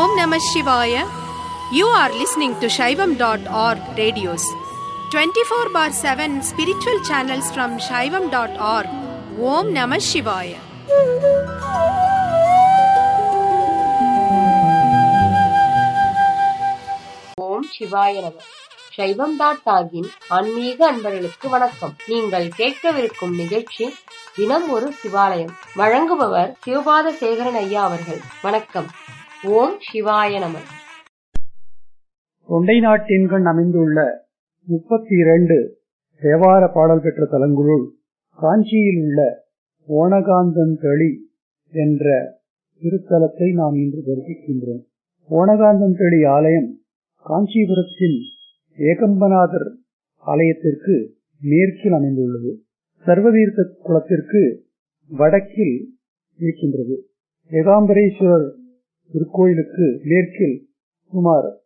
Om Namah Shivaya. You are listening to Shaivam.org radios. 24 bar 7 spiritual channels from Shaivam.org. Om Namah Shivaya. ஓம் சிவாய நம சைவம் dot டாகின் ஆன்மீக அன்பர்களுக்கு வணக்கம் நீங்கள் கேட்கவிருக்கும் நிகழ்ச்சி தினம் ஒரு சிவாலயம் வழங்குபவர் சிவபாத சேகரன் ஐயா அவர்கள் வணக்கம் ஓம் சிவாய நம தொண்டை நாட்டின்கண் அமைந்துள்ள முப்பத்தி இரண்டு தேவார பாடல் பெற்ற தலங்களுள் காஞ்சியில் உள்ள ஓணகாந்தன் தளி என்ற திருத்தலத்தை நாம் இன்று தரிசிக்கின்றோம் ஓணகாந்தன் தளி ஆலயம் காஞ்சிபுரத்தின் ஏகம்பநாதர் ஆலயத்திற்கு மேற்கில் அமைந்துள்ளது சர்வதீர்த்த குளத்திற்கு வடக்கில் இருக்கின்றது ஏகாம்பரேஸ்வரர் திருக்கோயிலுக்கு மேற்கில் சுமார்